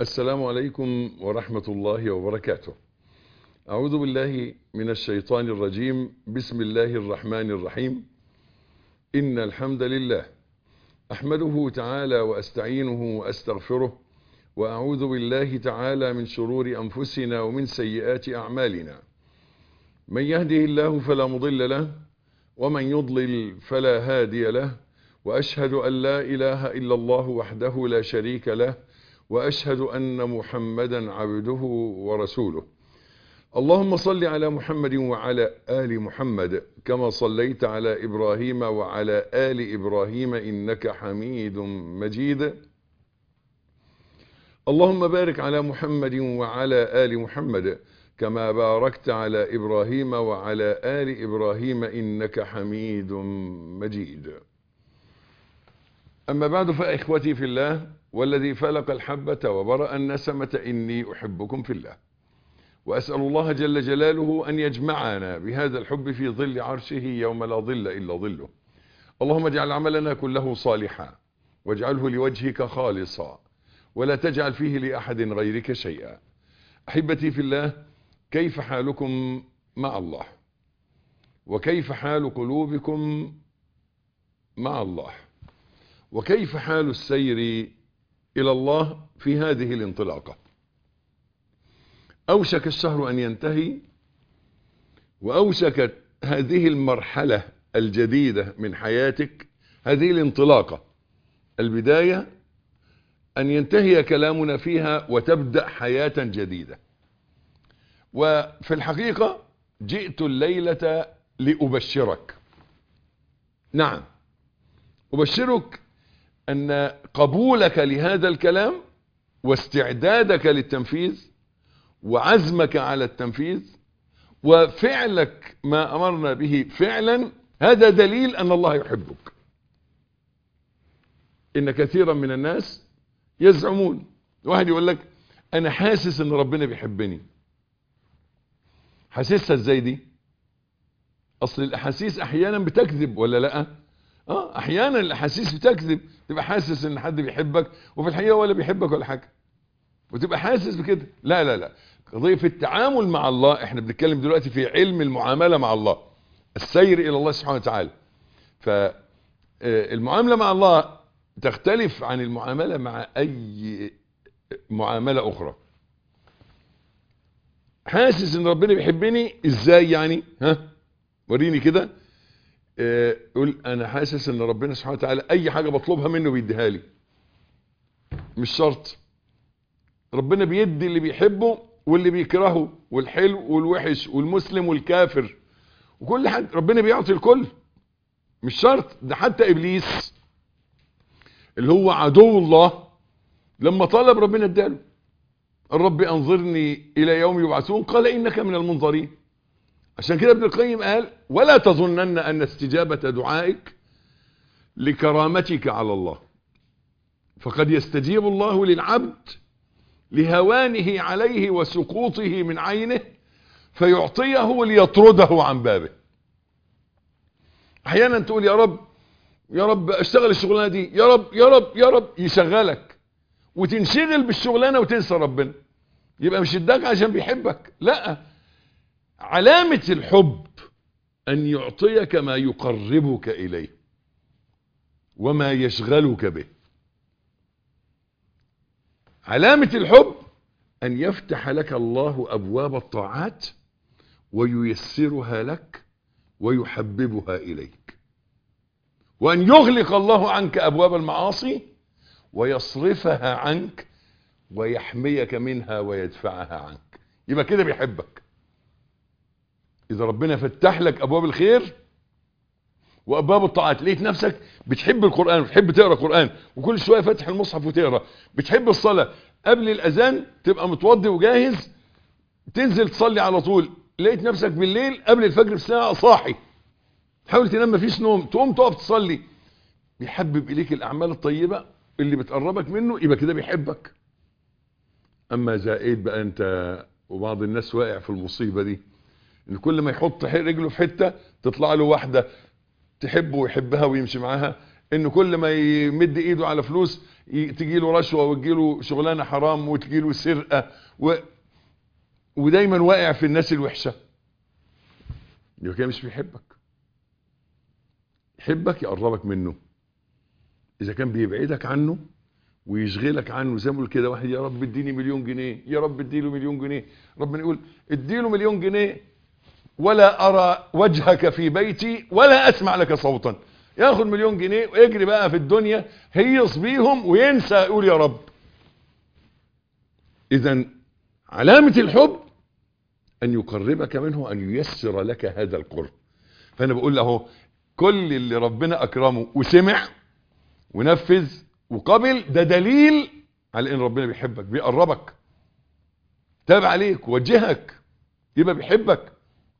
السلام عليكم ورحمة الله وبركاته أعوذ بالله من الشيطان الرجيم بسم الله الرحمن الرحيم إن الحمد لله أحمده تعالى وأستعينه وأستغفره وأعوذ بالله تعالى من شرور أنفسنا ومن سيئات أعمالنا من يهده الله فلا مضل له ومن يضلل فلا هادي له وأشهد أن لا إله إلا الله وحده لا شريك له وأشهد أن محمدا عبده ورسوله اللهم صل على محمد وعلى آل محمد كما صليت على إبراهيم وعلى آل إبراهيم إنك حميد مجيد اللهم بارك على محمد وعلى آل محمد كما باركت على إبراهيم وعلى آل إبراهيم إنك حميد مجيد أما بعد فإخوتي في الله والذي فلق الحبة وبرأ النسمة إني أحبكم في الله وأسأل الله جل جلاله أن يجمعنا بهذا الحب في ظل عرشه يوم لا ظل إلا ظله اللهم اجعل عملنا كله صالحا واجعله لوجهك خالصا ولا تجعل فيه لأحد غيرك شيئا أحبتي في الله كيف حالكم مع الله وكيف حال قلوبكم مع الله وكيف حال السير إلى الله في هذه الانطلاقة أوشك الشهر أن ينتهي وأوشكت هذه المرحلة الجديدة من حياتك هذه الانطلاقة البداية أن ينتهي كلامنا فيها وتبدأ حياة جديدة وفي الحقيقة جئت الليلة لأبشرك نعم أبشرك أن قبولك لهذا الكلام واستعدادك للتنفيذ وعزمك على التنفيذ وفعلك ما أمرنا به فعلا هذا دليل أن الله يحبك إن كثيرا من الناس يزعمون واحد يقول لك أنا حاسس أن ربنا بيحبني حاسسها ازاي دي أصل الأحاسيس أحيانا بتكذب ولا لأ اه احيانا الاحاسيس بتكذب تبقى حاسس ان حد بيحبك وفي الحقيقه ولا بيحبك ولا حاجه وتبقى حاسس بكده لا لا لا قضيه في التعامل مع الله احنا بنتكلم دلوقتي في علم المعامله مع الله السير الى الله سبحانه وتعالى فالمعامله مع الله تختلف عن المعامله مع اي معامله اخرى حاسس ان ربنا بيحبني ازاي يعني ها وريني كده يقول انا حاسس ان ربنا سبحانه وتعالى اي حاجة بطلبها منه بيديها لي مش شرط ربنا بيدي اللي بيحبه واللي بيكرهه والحلو والوحش والمسلم والكافر وكل حد ربنا بيعطي الكل مش شرط ده حتى ابليس اللي هو عدو الله لما طلب ربنا اداله الرب انظرني الى يوم يبعثون قال انك من المنظرين عشان كده ابن القيم قال ولا تظنن ان استجابة دعائك لكرامتك على الله فقد يستجيب الله للعبد لهوانه عليه وسقوطه من عينه فيعطيه ليطرده عن بابه احيانا تقول يا رب يا رب اشتغل الشغلانه دي يا رب يا رب يا رب يشغلك وتنشغل بالشغلانه وتنسى ربنا يبقى مش اداك عشان بيحبك لا علامة الحب أن يعطيك ما يقربك إليه وما يشغلك به علامة الحب أن يفتح لك الله أبواب الطاعات وييسرها لك ويحببها إليك وأن يغلق الله عنك أبواب المعاصي ويصرفها عنك ويحميك منها ويدفعها عنك يبقى كده بيحبك اذا ربنا فتح لك ابواب الخير وابواب الطاعات لقيت نفسك بتحب القرآن وتحب تقرأ قرآن وكل شوية فتح المصحف وتقرأ بتحب الصلاة قبل الاذان تبقى متوضي وجاهز تنزل تصلي على طول لقيت نفسك بالليل قبل الفجر بساعة صاحي تحاول تنام مفيش نوم تقوم تقف تصلي بيحبب اليك الاعمال الطيبة اللي بتقربك منه يبقى كده بيحبك اما زائد بقى انت وبعض الناس واقع في المصيبة دي ان كل ما يحط رجله في حتة تطلع له واحدة تحبه ويحبها ويمشي معاها ان كل ما يمد ايده على فلوس تجي له رشوه وتجي له شغلانه حرام وتجي له سرقه و... ودايما واقع في الناس الوحشه يبقى كده مش بيحبك يحبك يقربك منه اذا كان بيبعدك عنه ويشغلك عنه زي ما بيقول كده واحد يا رب اديني مليون جنيه يا رب اديله مليون جنيه ربنا يقول اديله مليون جنيه ولا ارى وجهك في بيتي ولا اسمع لك صوتا ياخد مليون جنيه ويجري بقى في الدنيا هيص بيهم وينسى يقول يا رب اذا علامة الحب ان يقربك منه ان ييسر لك هذا القرب فانا بقول له كل اللي ربنا اكرمه وسمع ونفذ وقبل ده دليل على ان ربنا بيحبك بيقربك تاب عليك وجهك يبقى بيحبك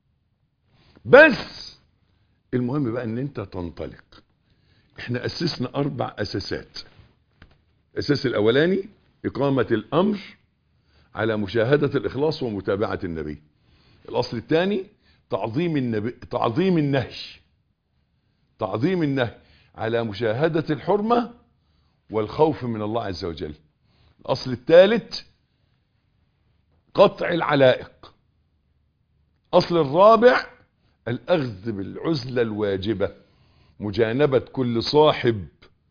بس المهم بقى ان انت تنطلق احنا اسسنا اربع اساسات الاساس الاولاني اقامة الامر على مشاهدة الاخلاص ومتابعة النبي الاصل الثاني تعظيم النبي تعظيم النهي تعظيم النهي على مشاهدة الحرمة والخوف من الله عز وجل الاصل الثالث قطع العلائق اصل الرابع الاخذ بالعزلة الواجبة مجانبة كل صاحب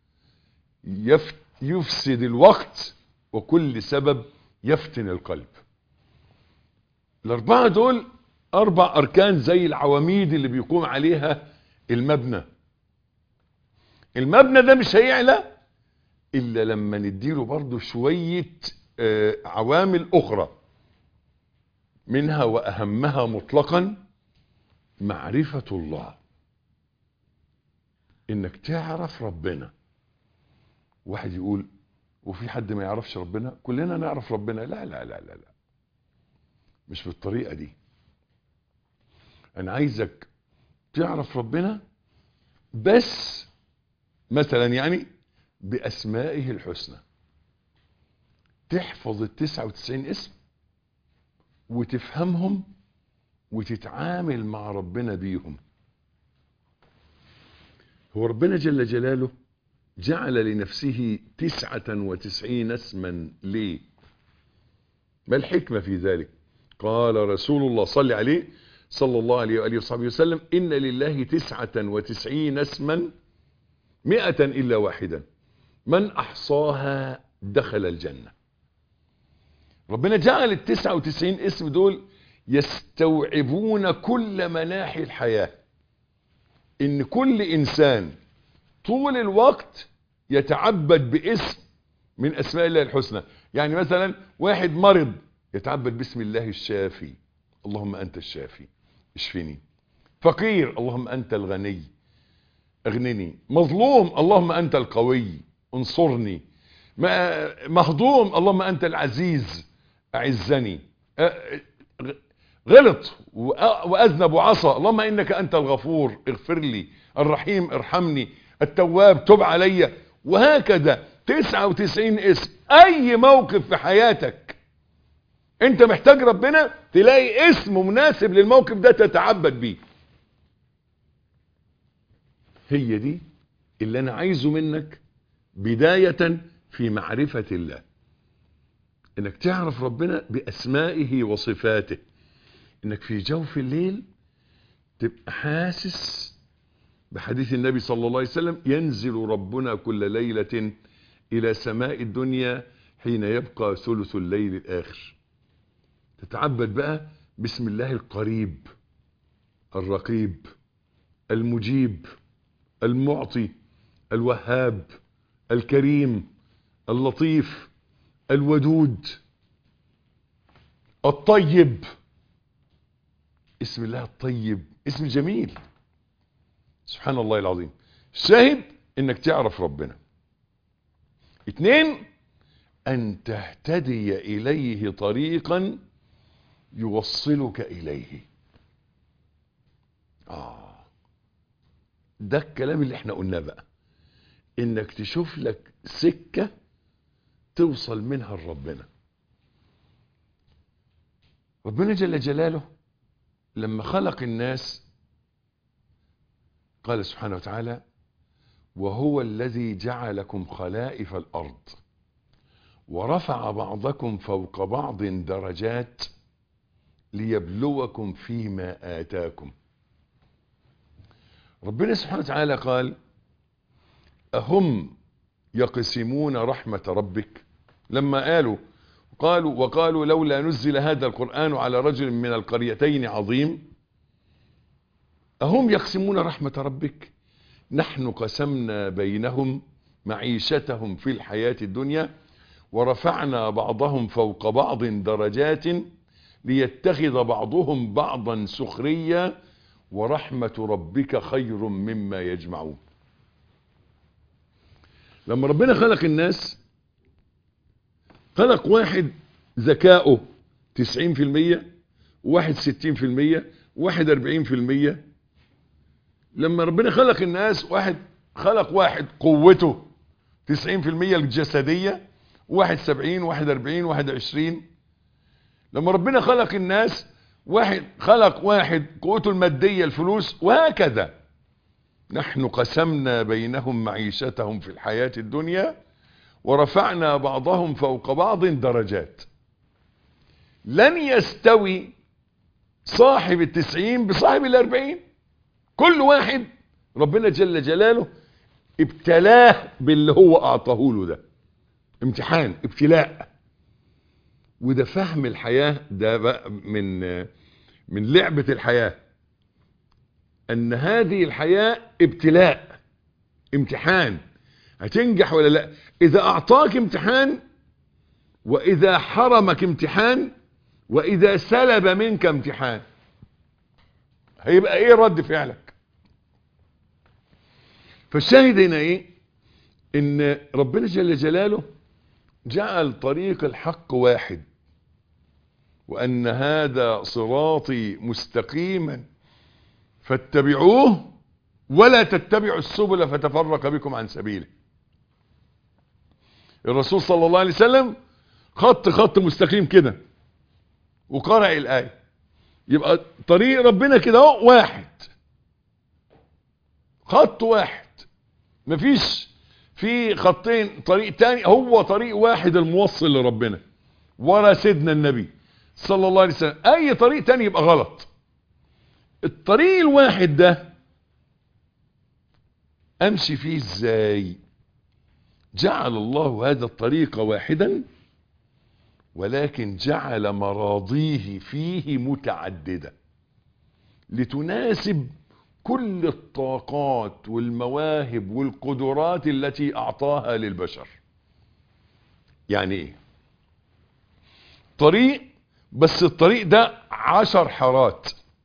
يفسد الوقت وكل سبب يفتن القلب الاربعة دول اربع اركان زي العواميد اللي بيقوم عليها المبنى المبنى ده مش هيعلى الا لما نديله برضو شوية آه عوامل اخرى منها واهمها مطلقا معرفة الله انك تعرف ربنا واحد يقول وفي حد ما يعرفش ربنا كلنا نعرف ربنا لا لا لا لا لا مش بالطريقة دي انا عايزك تعرف ربنا بس مثلا يعني باسمائه الحسنى تحفظ التسعة وتسعين اسم وتفهمهم وتتعامل مع ربنا بيهم هو ربنا جل جلاله جعل لنفسه تسعة وتسعين اسما ليه ما الحكمة في ذلك قال رسول الله صلى عليه صلى الله عليه وآله وصحبه وسلم إن لله تسعة وتسعين اسما مئة إلا واحدا من أحصاها دخل الجنة ربنا جعل التسعة وتسعين اسم دول يستوعبون كل مناحي الحياة ان كل انسان طول الوقت يتعبد باسم من اسماء الله الحسنى يعني مثلا واحد مرض يتعبد باسم الله الشافي اللهم انت الشافي اشفني فقير اللهم انت الغني اغنني مظلوم اللهم انت القوي انصرني مهضوم اللهم انت العزيز اعزني غلط واذنب وعصى اللهم انك انت الغفور اغفر لي الرحيم ارحمني التواب تب علي وهكذا 99 اسم اي موقف في حياتك انت محتاج ربنا تلاقي اسم مناسب للموقف ده تتعبد بيه هي دي اللي انا عايزه منك بداية في معرفة الله انك تعرف ربنا باسمائه وصفاته انك في جوف الليل تبقى حاسس بحديث النبي صلى الله عليه وسلم ينزل ربنا كل ليلة الى سماء الدنيا حين يبقى ثلث الليل الاخر تتعبد بقى بسم الله القريب الرقيب المجيب المعطي الوهاب الكريم اللطيف الودود الطيب اسم الله الطيب اسم جميل سبحان الله العظيم الشاهد انك تعرف ربنا اتنين ان تهتدي اليه طريقا يوصلك اليه اه ده الكلام اللي احنا قلناه بقى انك تشوف لك سكة توصل منها لربنا ربنا جل جلاله لما خلق الناس قال سبحانه وتعالى وهو الذي جعلكم خلائف الأرض ورفع بعضكم فوق بعض درجات ليبلوكم فيما آتاكم ربنا سبحانه وتعالى قال أهم يقسمون رحمة ربك لما قالوا قالوا وقالوا لولا نزل هذا القرآن على رجل من القريتين عظيم أهم يقسمون رحمة ربك نحن قسمنا بينهم معيشتهم في الحياة الدنيا ورفعنا بعضهم فوق بعض درجات ليتخذ بعضهم بعضا سخريا ورحمة ربك خير مما يجمعون لما ربنا خلق الناس خلق واحد ذكاؤه تسعين في المية واحد ستين في المية واحد اربعين في المية لما ربنا خلق الناس واحد خلق واحد قوته تسعين في المية الجسدية واحد سبعين واحد اربعين واحد عشرين لما ربنا خلق الناس واحد خلق واحد قوته المادية الفلوس وهكذا نحن قسمنا بينهم معيشتهم في الحياة الدنيا ورفعنا بعضهم فوق بعض درجات لن يستوي صاحب التسعين بصاحب الاربعين كل واحد ربنا جل جلاله ابتلاه باللي هو اعطاه له ده امتحان ابتلاء وده فهم الحياة ده بقى من من لعبة الحياة ان هذه الحياة ابتلاء امتحان هتنجح ولا لا اذا اعطاك امتحان واذا حرمك امتحان واذا سلب منك امتحان هيبقى ايه رد فعلك فالشاهد هنا ايه ان ربنا جل جلاله جعل طريق الحق واحد وان هذا صراطي مستقيما فاتبعوه ولا تتبعوا السبل فتفرق بكم عن سبيله الرسول صلى الله عليه وسلم خط خط مستقيم كده وقرأ الآية يبقى طريق ربنا كده اهو واحد خط واحد مفيش في خطين طريق تاني هو طريق واحد الموصل لربنا ورا سيدنا النبي صلى الله عليه وسلم اي طريق تاني يبقى غلط الطريق الواحد ده امشي فيه ازاي جعل الله هذا الطريق واحدا ولكن جعل مراضيه فيه متعددة لتناسب كل الطاقات والمواهب والقدرات التي اعطاها للبشر يعني ايه طريق بس الطريق ده عشر حارات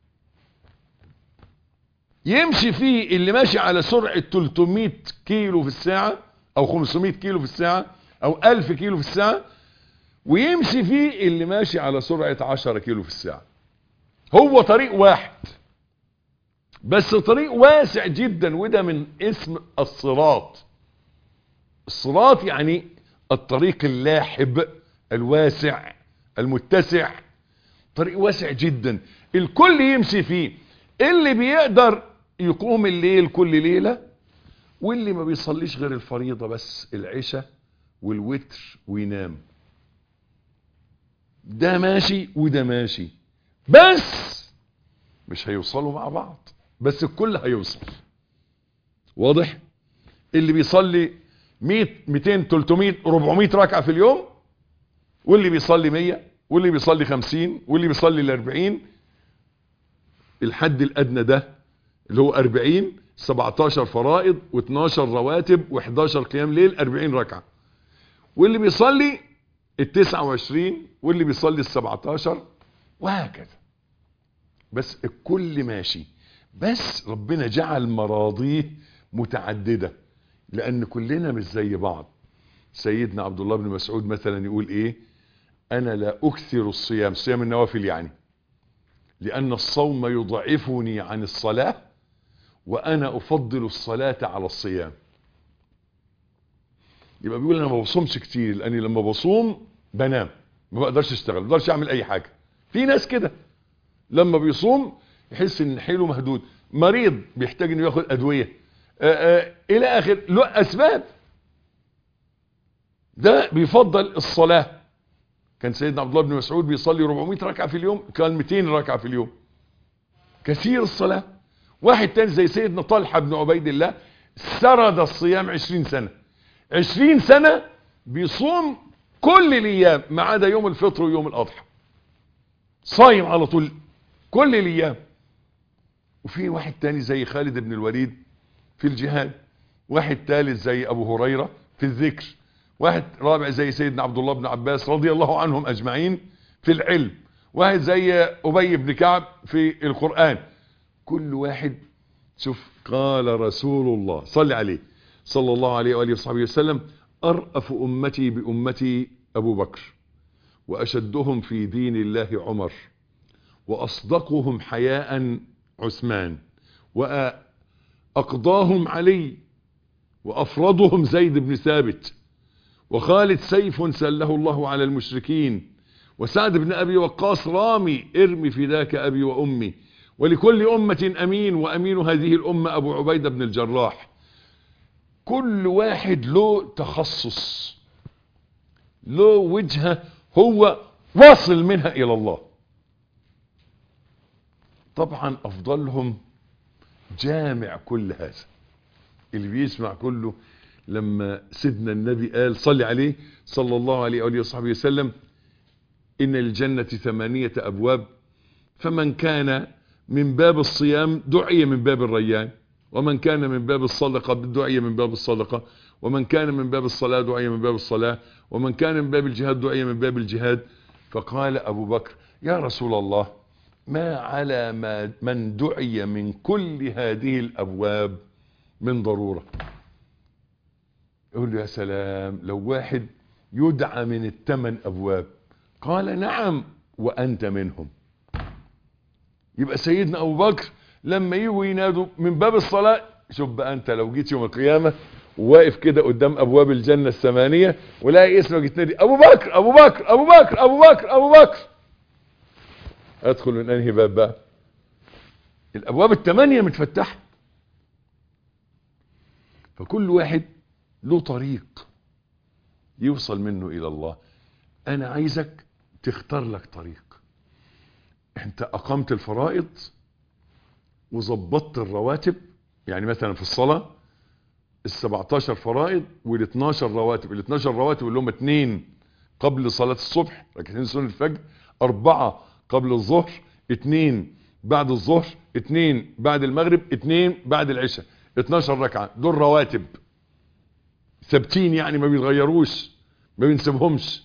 يمشي فيه اللي ماشي على سرعة 300 كيلو في الساعة او 500 كيلو في الساعة او 1000 كيلو في الساعة ويمشي فيه اللي ماشي على سرعة 10 كيلو في الساعة هو طريق واحد بس طريق واسع جدا وده من اسم الصراط الصراط يعني الطريق اللاحب الواسع المتسع طريق واسع جدا الكل يمشي فيه اللي بيقدر يقوم الليل كل ليلة واللي ما بيصليش غير الفريضة بس العشاء والوتر وينام ده ماشي وده ماشي بس مش هيوصلوا مع بعض بس الكل هيوصل واضح اللي بيصلي 100 200 300 400 ركعه في اليوم واللي بيصلي 100 واللي بيصلي 50 واللي بيصلي ال 40 الحد الادنى ده اللي هو 40 17 فرائض و12 رواتب و11 قيام ليل 40 ركعه واللي بيصلي ال 29 واللي بيصلي ال 17 وهكذا بس الكل ماشي بس ربنا جعل مراضيه متعددة لأن كلنا مش زي بعض سيدنا عبد الله بن مسعود مثلا يقول إيه أنا لا أكثر الصيام صيام النوافل يعني لأن الصوم يضعفني عن الصلاة وأنا أفضل الصلاة على الصيام يبقى بيقول أنا ما بصومش كتير لأني لما بصوم بنام ما بقدرش اشتغل ما بقدرش أعمل أي حاجة في ناس كده لما بيصوم يحس ان حيله مهدود مريض بيحتاج انه ياخد ادويه آآ آآ الى اخر له اسباب ده بيفضل الصلاة كان سيدنا عبد الله بن مسعود بيصلي 400 ركعة في اليوم كان 200 ركعة في اليوم كثير الصلاة واحد تاني زي سيدنا طلحة بن عبيد الله سرد الصيام 20 سنة 20 سنة بيصوم كل الايام ما عدا يوم الفطر ويوم الاضحى صايم على طول كل الايام وفي واحد تاني زي خالد بن الوليد في الجهاد واحد ثالث زي ابو هريرة في الذكر واحد رابع زي سيدنا عبد الله بن عباس رضي الله عنهم اجمعين في العلم واحد زي ابي بن كعب في القرآن كل واحد شوف قال رسول الله صلى عليه صلى الله عليه وآله وصحبه وسلم أرأف أمتي بأمتي أبو بكر وأشدهم في دين الله عمر وأصدقهم حياء عثمان وأقضاهم علي وأفرضهم زيد بن ثابت وخالد سيف سله الله على المشركين وسعد بن أبي وقاص رامي ارمي فداك أبي وأمي ولكل أمة أمين وأمين هذه الأمة أبو عبيدة بن الجراح كل واحد له تخصص له وجهة هو واصل منها إلى الله طبعا أفضلهم جامع كل هذا اللي بيسمع كله لما سيدنا النبي قال صلي عليه صلى الله عليه وآله وصحبه وسلم إن الجنة ثمانية أبواب فمن كان من باب الصيام دعي من باب الريان ومن كان من باب الصدقة دعي من باب الصدقة ومن كان من باب الصلاة دعي من باب الصلاة ومن كان من باب الجهاد دعي من باب الجهاد فقال أبو بكر يا رسول الله ما على ما من دعي من كل هذه الأبواب من ضرورة يقول له يا سلام لو واحد يدعى من الثمان أبواب قال نعم وأنت منهم يبقى سيدنا أبو بكر لما يجوا ينادوا من باب الصلاة شوف بقى أنت لو جيت يوم القيامة وواقف كده قدام أبواب الجنة الثمانية ولاقي اسمك يتنادي أبو بكر أبو بكر أبو بكر أبو بكر أبو بكر أدخل من أنهي باب بقى الأبواب الثمانية متفتحة فكل واحد له طريق يوصل منه إلى الله أنا عايزك تختار لك طريق انت اقمت الفرائض وظبطت الرواتب يعني مثلا في الصلاة ال17 فرائض وال12 رواتب ال12 رواتب اللي هم اتنين قبل صلاة الصبح ركعتين سنة الفجر اربعة قبل الظهر اتنين بعد الظهر اتنين بعد المغرب اتنين بعد العشاء 12 ركعة دول رواتب ثابتين يعني ما بيتغيروش ما بنسيبهمش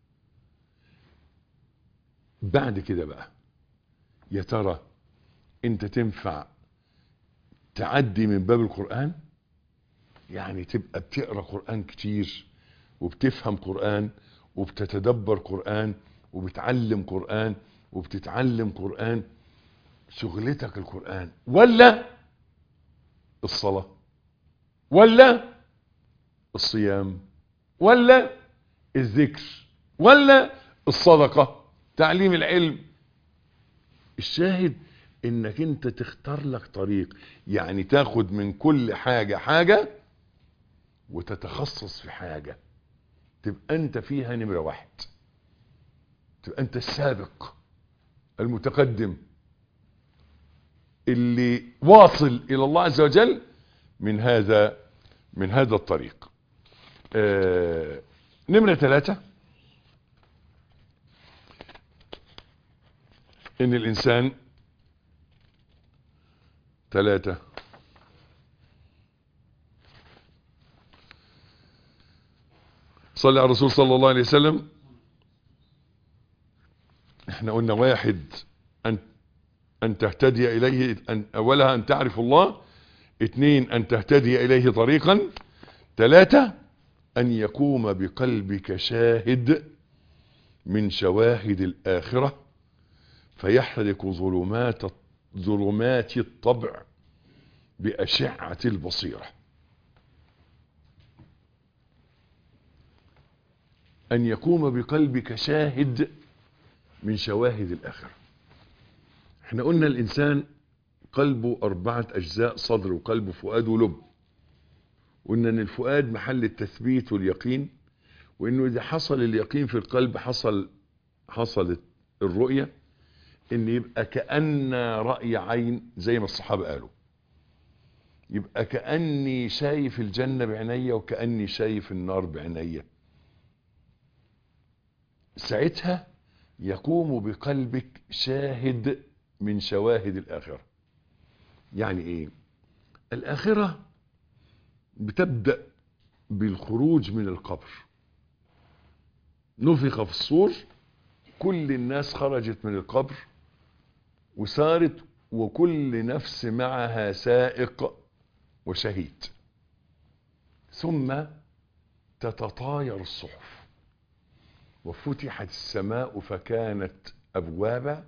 بعد كده بقى يا ترى انت تنفع تعدي من باب القرآن يعني تبقى بتقرأ قرآن كتير وبتفهم قرآن وبتتدبر قرآن وبتعلم قرآن وبتتعلم قرآن شغلتك القرآن ولا الصلاة ولا الصيام ولا الذكر ولا الصدقة تعليم العلم الشاهد انك انت تختار لك طريق يعني تاخد من كل حاجة حاجة وتتخصص في حاجة تبقى انت فيها نمرة واحد تبقى انت السابق المتقدم اللي واصل الى الله عز وجل من هذا من هذا الطريق آه نمرة ثلاثة ان الانسان ثلاثة صلى على الرسول صلى الله عليه وسلم احنا قلنا واحد ان ان تهتدي اليه أن اولها ان تعرف الله اثنين ان تهتدي اليه طريقا ثلاثة ان يقوم بقلبك شاهد من شواهد الاخره فيحرق ظلمات ظلمات الطبع بأشعة البصيرة أن يقوم بقلبك شاهد من شواهد الآخرة احنا قلنا الإنسان قلبه أربعة أجزاء صدر وقلب وفؤاد ولب وإن أن الفؤاد محل التثبيت واليقين وإنه إذا حصل اليقين في القلب حصل حصلت الرؤية إن يبقى كأن رأي عين زي ما الصحابة قالوا يبقى كأني شايف الجنة بعينيا وكأني شايف النار بعينيا ساعتها يقوم بقلبك شاهد من شواهد الآخرة يعني ايه الآخرة بتبدأ بالخروج من القبر نفخ في الصور كل الناس خرجت من القبر وسارت وكل نفس معها سائق وشهيد ثم تتطاير الصحف وفتحت السماء فكانت أبوابا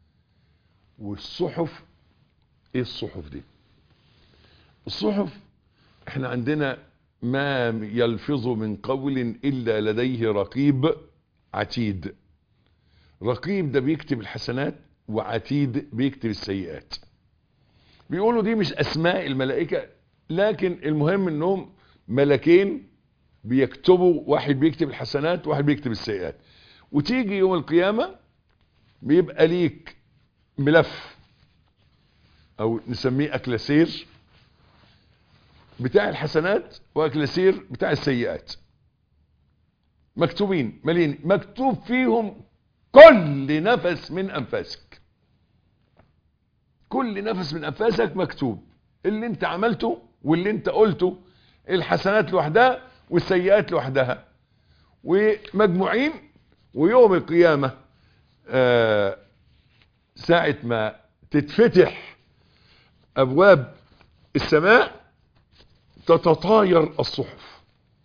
والصحف ايه الصحف دي الصحف احنا عندنا ما يلفظ من قول الا لديه رقيب عتيد رقيب ده بيكتب الحسنات وعتيد بيكتب السيئات بيقولوا دي مش اسماء الملائكة لكن المهم انهم ملكين بيكتبوا واحد بيكتب الحسنات وواحد بيكتب السيئات وتيجي يوم القيامة بيبقى ليك ملف او نسميه اكلاسير بتاع الحسنات واكلاسير بتاع السيئات مكتوبين مليين مكتوب فيهم كل نفس من انفاسك كل نفس من انفاسك مكتوب اللي انت عملته واللي انت قلته الحسنات لوحدها والسيئات لوحدها ومجموعين ويوم القيامة آه ساعة ما تتفتح ابواب السماء تتطاير الصحف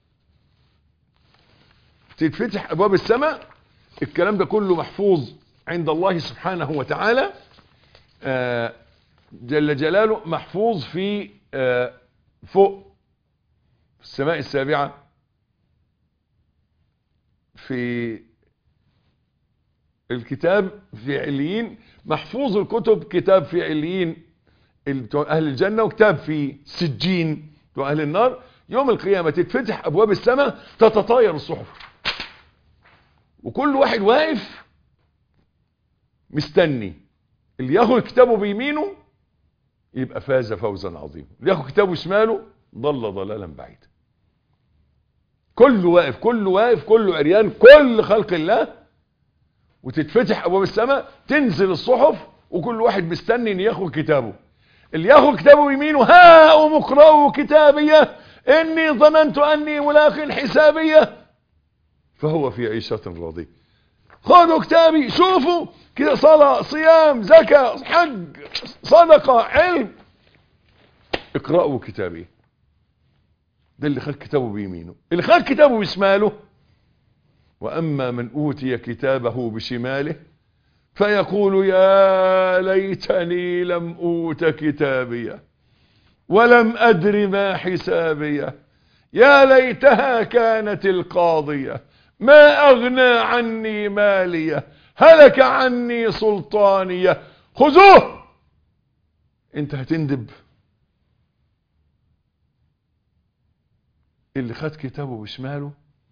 تتفتح ابواب السماء الكلام ده كله محفوظ عند الله سبحانه وتعالى آه جل جلاله محفوظ في آه فوق في السماء السابعة في الكتاب في عليين محفوظ الكتب كتاب في عليين بتوع اهل الجنة وكتاب في سجين بتوع اهل النار يوم القيامة تتفتح ابواب السماء تتطاير الصحف وكل واحد واقف مستني اللي ياخد كتابه بيمينه يبقى فاز فوزا عظيما اللي ياخد كتابه شماله ضل ضلالا بعيدا كله واقف كله واقف كله عريان كل خلق الله وتتفتح ابواب السماء تنزل الصحف وكل واحد مستني ان ياخد كتابه اللي ياخد كتابه بيمينه ها اقرأوا كتابيه اني ظننت اني ملاق حسابيه فهو في عيشة راضية خذوا كتابي شوفوا كده صلاة صيام زكاة حج صدقة علم اقرأوا كتابي ده اللي خد كتابه بيمينه اللي خد كتابه بشماله وأما من أوتي كتابه بشماله فيقول يا ليتني لم أوت كتابيه ولم أدر ما حسابيه يا ليتها كانت القاضية ما أغنى عني مالية هلك عني سلطانية خذوه انت هتندب اللي خد كتابه بشماله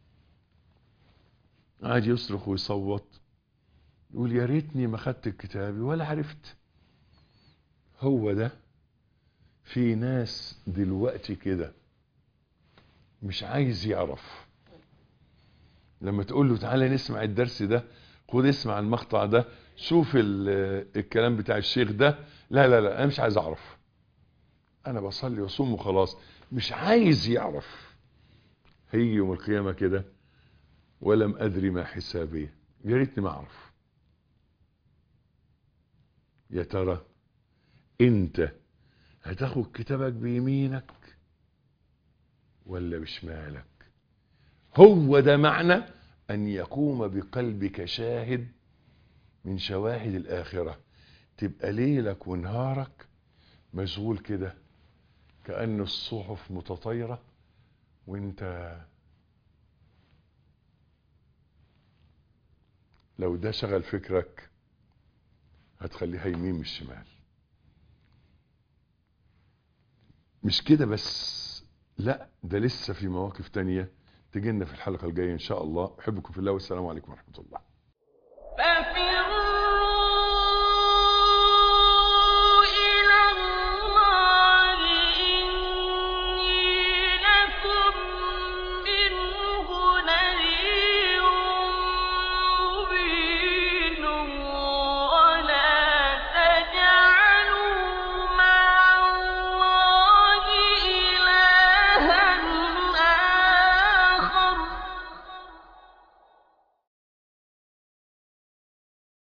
قاعد يصرخ ويصوت يقول يا ريتني ما خدت كتابي ولا عرفت هو ده في ناس دلوقتي كده مش عايز يعرف لما تقول له تعالى نسمع الدرس ده خد اسمع المقطع ده شوف الكلام بتاع الشيخ ده لا لا لا انا مش عايز اعرف انا بصلي واصوم وخلاص مش عايز يعرف هيجي يوم القيامه كده ولم ادري ما حسابي يا ريتني ما اعرف يا ترى انت هتاخد كتابك بيمينك ولا بشمالك هو ده معنى ان يقوم بقلبك شاهد من شواهد الاخرة تبقى ليلك ونهارك مشغول كده كأن الصحف متطايرة وانت لو ده شغل فكرك هتخليها يمين مش شمال مش كده بس لا ده لسه في مواقف تانية تجينا في الحلقة الجاية ان شاء الله احبكم في الله والسلام عليكم ورحمة الله فكن